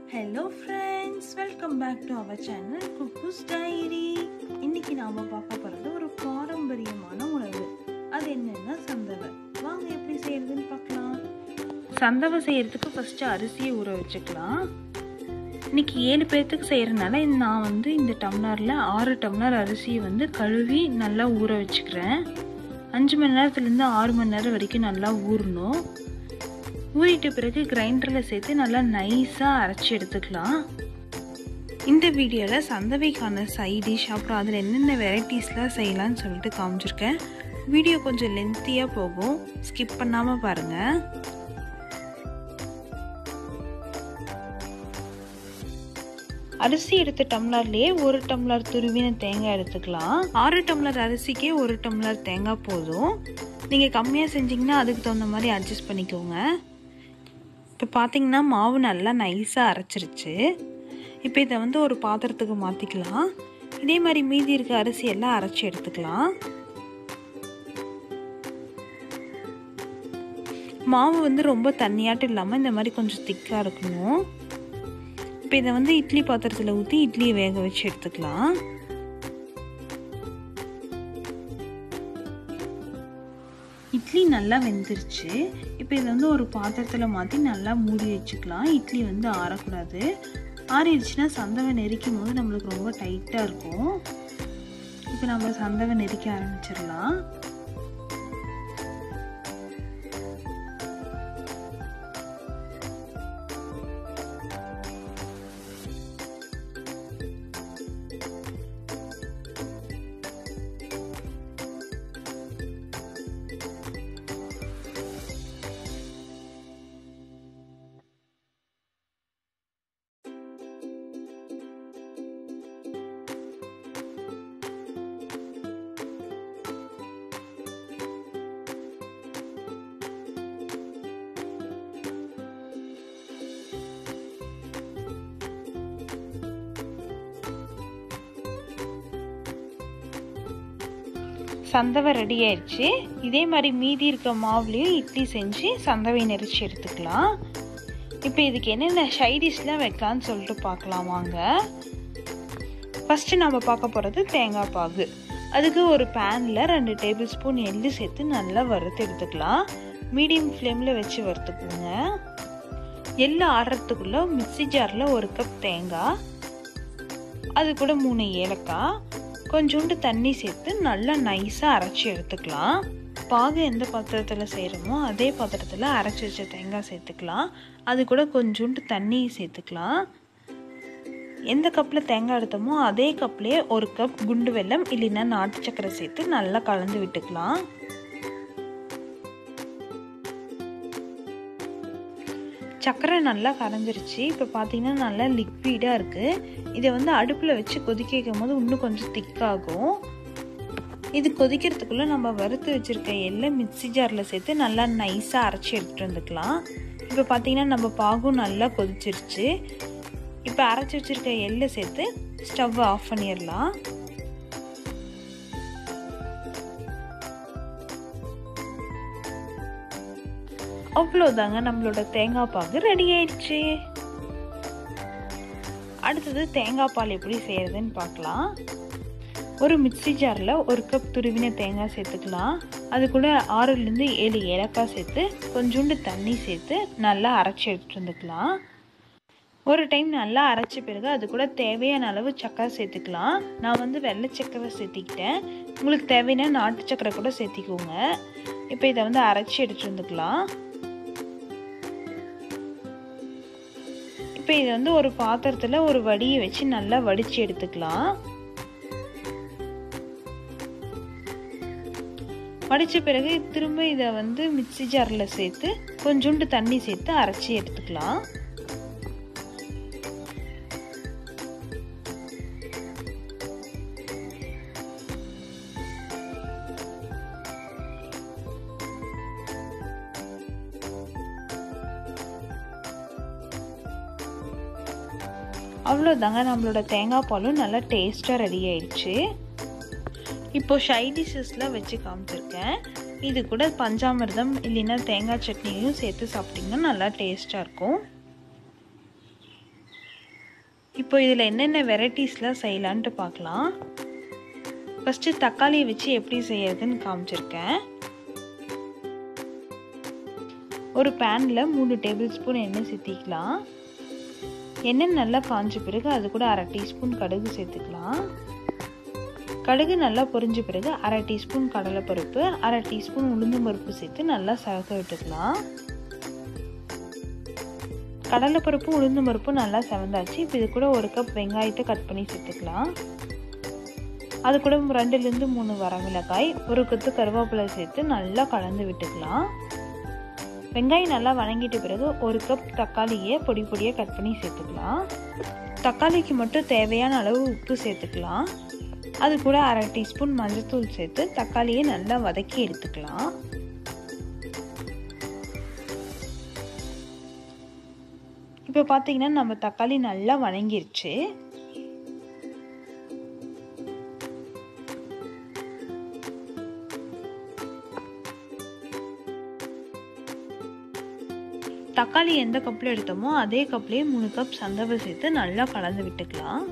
hello friends welcome back to our channel Cuckoo's Diary இன்னைக்கு நாம பார்க்க போகிறது ஒரு பாரம்பரியமான உணவு அது என்னன்னா சந்தவை வாங்க எப்படி செய்யறதுன்னு பார்க்கலாம் சந்தவை செய்யறதுக்கு ஃபர்ஸ்ட் அரிசியை ஊற வச்சுக்கலாம் இன்னைக்கு ஏழு பேர்த்துக்கு செய்யறதுனால நான் வந்து இந்த டம்ளரில் ஆறு டம்ளர் அரிசியை வந்து கழுவி நல்லா ஊற வச்சுக்கிறேன் அஞ்சு மணி நேரத்துலேருந்து ஆறு மணி நேரம் வரைக்கும் நல்லா ஊறணும் ஊறிட்ட பிறகு கிரைண்டரில் சேர்த்து நல்லா நைஸாக அரைச்சி எடுத்துக்கலாம் இந்த வீடியோவில் சந்தவைக்கான சைட் டிஷ் அப்புறம் அதில் என்னென்ன வெரைட்டிஸ்லாம் செய்யலாம்னு சொல்லிட்டு காமிச்சிருக்கேன் வீடியோ கொஞ்சம் லென்த்தியாக போகும் ஸ்கிப் பண்ணாமல் பாருங்கள் அரிசி எடுத்த டம்ளர்லேயே ஒரு டம்ளர் துருவின தேங்காய் எடுத்துக்கலாம் ஆறு டம்ளர் அரிசிக்கே ஒரு டம்ளர் தேங்காய் போதும் நீங்கள் கம்மியாக செஞ்சிங்கன்னா அதுக்கு தகுந்த மாதிரி அட்ஜஸ்ட் பண்ணிக்கோங்க இப்போ பார்த்தீங்கன்னா மாவு நல்லா நைஸாக அரைச்சிருச்சு இப்போ இதை வந்து ஒரு பாத்திரத்துக்கு மாற்றிக்கலாம் இதே மாதிரி மீதி இருக்க அரிசி எல்லாம் அரைச்சி எடுத்துக்கலாம் மாவு வந்து ரொம்ப தண்ணியாட்டம் இல்லாமல் இந்த மாதிரி கொஞ்சம் திக்காக இருக்கணும் இப்போ இதை வந்து இட்லி பாத்திரத்தில் ஊற்றி இட்லியை வேக வச்சு எடுத்துக்கலாம் இட்லி நல்லா வெந்துருச்சு இப்போ இதை வந்து ஒரு பாத்திரத்தில் மாற்றி நல்லா மூடி வச்சுக்கலாம் இட்லி வந்து ஆறக்கூடாது ஆறிடுச்சுன்னா சந்தவை நெரிக்கும் போது நம்மளுக்கு ரொம்ப டைட்டாக இருக்கும் இப்போ நம்ம சந்தவை நெரிக்க ஆரம்பிச்சிடலாம் சந்தவை ரெடி ஆயிடுச்சு இதே மாதிரி மீதி இருக்க மாவுலேயும் இட்லி செஞ்சு சந்தவை நெரிச்சு எடுத்துக்கலாம் இப்போ இதுக்கு என்னென்ன சைடிஷ்லாம் வைக்கலான்னு சொல்லிட்டு பார்க்கலாம் வாங்க ஃபஸ்ட்டு நம்ம பார்க்க போகிறது தேங்காய் பாகு அதுக்கு ஒரு பேனில் ரெண்டு டேபிள் ஸ்பூன் எள்ளு சேர்த்து நல்லா வறுத்து எடுத்துக்கலாம் மீடியம் ஃப்ளேமில் வச்சு வறுத்துக்குங்க எள்ளு ஆடுறதுக்குள்ளே மிக்சி ஜாரில் ஒரு கப் தேங்காய் அது கூட மூணு ஏலக்காய் கொஞ்சோண்டு தண்ணி சேர்த்து நல்லா நைஸாக அரைச்சி எடுத்துக்கலாம் பாகு எந்த பாத்திரத்தில் செய்கிறோமோ அதே பாத்திரத்தில் அரைச்சி வச்ச தேங்காய் சேர்த்துக்கலாம் அது கூட கொஞ்சோண்டு தண்ணி சேர்த்துக்கலாம் எந்த கப்பில் தேங்காய் எடுத்தோமோ அதே கப்லேயே ஒரு கப் குண்டு வெல்லம் இல்லைன்னா நாட்டு சக்கரை சேர்த்து நல்லா கலந்து விட்டுக்கலாம் சக்கரை நல்லா கரைஞ்சிருச்சு இப்போ பார்த்தீங்கன்னா நல்லா லிக்விடாக இருக்குது இதை வந்து அடுப்பில் வச்சு கொதிக்க வைக்கும் போது இன்னும் கொஞ்சம் திக்காகும் இது கொதிக்கிறதுக்குள்ளே நம்ம வறுத்து வச்சுருக்க எல்லாம் மிக்சி ஜாரில் சேர்த்து நல்லா நைஸாக அரைச்சி எடுத்துகிட்டு வந்துக்கலாம் இப்போ பார்த்தீங்கன்னா நம்ம பாகும் நல்லா கொதிச்சிருச்சு இப்போ அரைச்சி வச்சுருக்க எள்ளை சேர்த்து ஸ்டவ் ஆஃப் பண்ணிடலாம் அவ்வளோதாங்க நம்மளோட தேங்காய் பாகு ரெடி ஆயிடுச்சு அடுத்தது தேங்காய் பால் எப்படி செய்யறதுன்னு பார்க்கலாம் ஒரு மிக்சி ஜாரில் ஒரு கப் துருவின தேங்காய் சேர்த்துக்கலாம் அது கூட ஆறுலேருந்து ஏழு ஏலக்காய் சேர்த்து கொஞ்சோண்டு தண்ணி சேர்த்து நல்லா அரைச்சி எடுத்துட்டு வந்துக்கலாம் ஒரு டைம் நல்லா அரைச்ச பிறகு அது கூட தேவையான அளவு சக்கரை சேர்த்துக்கலாம் நான் வந்து வெள்ளை சக்கரை சேர்த்திக்கிட்டேன் உங்களுக்கு தேவையான நாட்டு சக்கரை கூட சேர்த்திக்கோங்க இப்போ இதை வந்து அரைச்சி எடுத்துட்டு வந்துக்கலாம் இப்போ இதை வந்து ஒரு பாத்திரத்தில் ஒரு வடியை வச்சு நல்லா வடித்து எடுத்துக்கலாம் வடித்த பிறகு திரும்ப இதை வந்து மிக்சி ஜாரில் சேர்த்து கொஞ்சோண்டு தண்ணி சேர்த்து அரைச்சி எடுத்துக்கலாம் அவ்வளோதாங்க நம்மளோட தேங்காய் பாலும் நல்லா டேஸ்ட்டாக ரெடி ஆயிடுச்சு இப்போ ஷை டிஷ்ஷஸ்லாம் வச்சு காமிச்சிருக்கேன் இது கூட பஞ்சாமிர்தம் இல்லைன்னா தேங்காய் சட்னியும் சேர்த்து சாப்பிட்டிங்கன்னா நல்லா டேஸ்ட்டாக இருக்கும் இப்போ இதில் என்னென்ன வெரைட்டிஸ்லாம் செய்யலான்ட்டு பார்க்கலாம் ஃபஸ்ட்டு தக்காளியை வச்சு எப்படி செய்யறதுன்னு காமிச்சிருக்கேன் ஒரு பேனில் மூணு டேபிள் ஸ்பூன் எண்ணெய் சேர்த்திக்கலாம் எண்ணெய் நல்லா காஞ்ச பிறகு அது கூட அரை டீஸ்பூன் கடுகு சேர்த்துக்கலாம் கடுகு நல்லா பொரிஞ்ச பிறகு அரை டீஸ்பூன் கடலைப்பருப்பு அரை டீஸ்பூன் உளுந்து பருப்பு சேர்த்து நல்லா சவக்க விட்டுக்கலாம் கடலைப்பருப்பு உளுந்து பருப்பு நல்லா செவந்தாச்சு இப்போ இது கூட ஒரு கப் வெங்காயத்தை கட் பண்ணி சேர்த்துக்கலாம் அது கூட ரெண்டுலேருந்து மூணு வரமிளகாய் ஒரு கொத்து கருவேப்பிலை சேர்த்து நல்லா கலந்து விட்டுக்கலாம் வெங்காயம் நல்லா வணங்கிட்ட பிறகு ஒரு கப் தக்காளியை பொடி பொடியாக கட் பண்ணி சேர்த்துக்கலாம் தக்காளிக்கு மட்டும் தேவையான அளவு உப்பு சேர்த்துக்கலாம் அது கூட அரை டீஸ்பூன் மஞ்சள்தூள் சேர்த்து தக்காளியை நல்லா வதக்கி எடுத்துக்கலாம் இப்போ பார்த்தீங்கன்னா நம்ம தக்காளி நல்லா வணங்கிருச்சு தக்காளி எந்த கப்பில் எடுத்தோமோ அதே கப்லேயே மூணு கப் சந்தவை சேர்த்து நல்லா கலந்து விட்டுக்கலாம்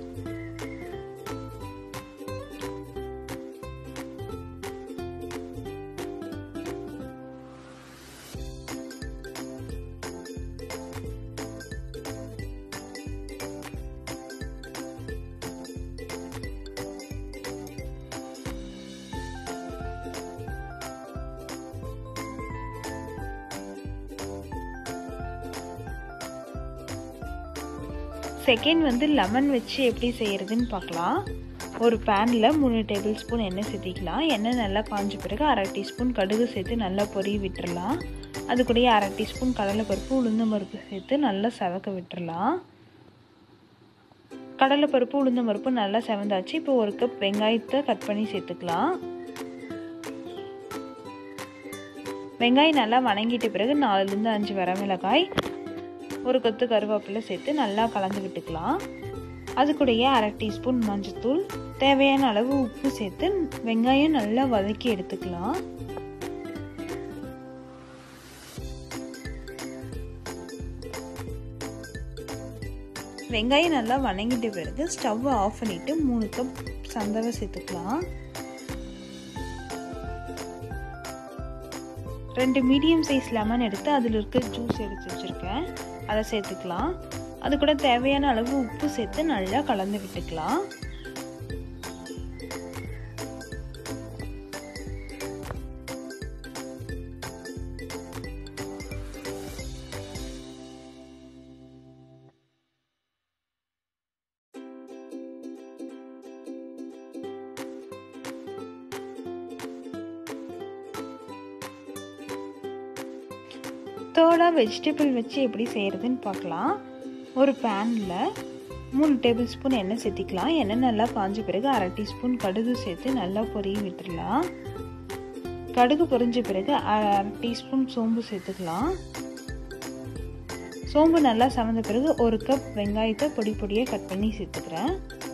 செகண்ட் வந்து லெமன் வச்சு எப்படி செய்கிறதுன்னு பார்க்கலாம் ஒரு பேனில் மூணு டேபிள் ஸ்பூன் எண்ணெய் சேர்த்திக்கலாம் எண்ணெய் நல்லா காஞ்ச பிறகு அரை டீஸ்பூன் கடுகு சேர்த்து நல்லா பொரிய விட்டுறலாம் அது கூடயே அரை டீஸ்பூன் கடலைப்பருப்பு உளுந்தம் பருப்பு சேர்த்து நல்லா செவக்க விட்டுறலாம் கடலைப்பருப்பு உளுந்தம் பருப்பு நல்லா செவந்தாச்சு இப்போ ஒரு கப் வெங்காயத்தை கட் பண்ணி சேர்த்துக்கலாம் வெங்காயம் நல்லா வணங்கிட்ட பிறகு நாலுலேருந்து அஞ்சு வரமிளகாய் ஒரு கொத்து கருவேப்பிலை சேர்த்து நல்லா கலந்து விட்டுக்கலாம் அது கூடயே அரை டீஸ்பூன் மஞ்சத்தூள் தேவையான அளவு உப்பு சேர்த்து வெங்காயம் நல்லா வதக்கி எடுத்துக்கலாம் வெங்காயம் நல்லா வணங்கிட்ட பிறகு ஸ்டவ் ஆஃப் பண்ணிட்டு மூணு கப் சந்தவை சேர்த்துக்கலாம் ரெண்டு மீடியம் சைஸ் லெமன் எடுத்து அதில் இருக்க ஜூஸ் எடுத்து வச்சுருக்கேன் அதை சேர்த்துக்கலாம் அது கூட தேவையான அளவு உப்பு சேர்த்து நல்லா கலந்து விட்டுக்கலாம் தேர்டாக வெஜிடபிள் வச்சு எப்படி செய்கிறதுன்னு பார்க்கலாம் ஒரு பேனில் மூணு டேபிள் ஸ்பூன் எண்ணெய் சேர்த்திக்கலாம் எண்ணெய் நல்லா காஞ்ச பிறகு அரை டீஸ்பூன் கடுகு சேர்த்து நல்லா பொரிய விட்டுடலாம் கடுகு பொரிஞ்ச பிறகு அரை டீஸ்பூன் சோம்பு சேர்த்துக்கலாம் சோம்பு நல்லா சமந்த பிறகு ஒரு கப் வெங்காயத்தை பொடி பொடியாக கட் பண்ணி சேர்த்துக்கிறேன்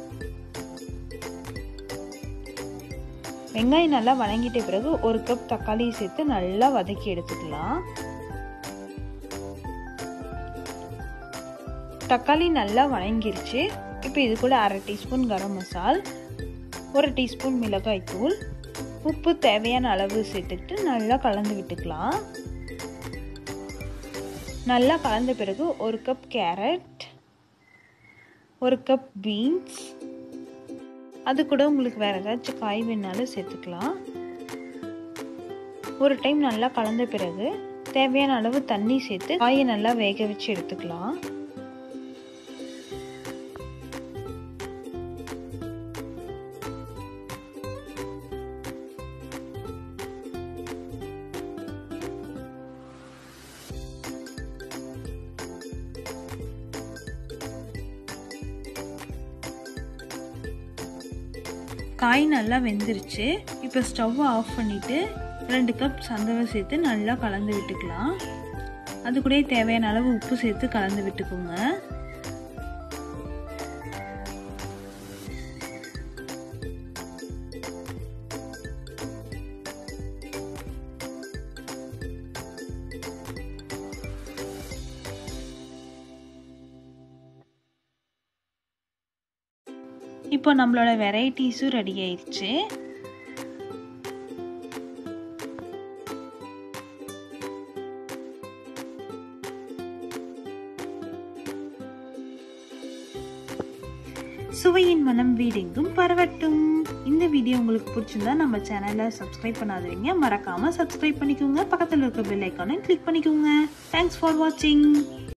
வெங்காயம் நல்லா வணங்கிட்ட பிறகு ஒரு கப் தக்காளியை சேர்த்து நல்லா வதக்கி எடுத்துக்கலாம் தக்காளி நல்லா வணங்கிருச்சு இப்போ இது கூட அரை டீஸ்பூன் கரம் மசால் ஒரு டீஸ்பூன் மிளகாய் தூள் உப்பு தேவையான அளவு சேர்த்துக்கிட்டு நல்லா கலந்து விட்டுக்கலாம் நல்லா கலந்த பிறகு ஒரு கப் கேரட் ஒரு கப் பீன்ஸ் அது கூட உங்களுக்கு வேறு ஏதாச்சும் காய் வேணாலும் சேர்த்துக்கலாம் ஒரு டைம் நல்லா கலந்த பிறகு தேவையான அளவு தண்ணி சேர்த்து காயை நல்லா வேக வச்சு எடுத்துக்கலாம் காய் நல்லா வெந்துருச்சு இப்போ ஸ்டவ்வை ஆஃப் பண்ணிவிட்டு ரெண்டு கப் சந்தவை சேர்த்து நல்லா கலந்து விட்டுக்கலாம் அது கூட தேவையான அளவு உப்பு சேர்த்து கலந்து விட்டுக்கோங்க இப்போ நம்மளோட வெரைட்டிஸும் ரெடி ஆயிடுச்சு சுவையின் மனம் வீடெங்கும் பரவட்டும் இந்த வீடியோ உங்களுக்கு பிடிச்சிருந்தா நம்ம சேனலை சப்ஸ்கிரைப் பண்ணாதீங்க மறக்காம சப்ஸ்கிரைப் பண்ணிக்கோங்க பக்கத்தில் இருக்க பெல் ஐக்கானை கிளிக் பண்ணிக்கோங்க தேங்க்ஸ் ஃபார் வாட்சிங்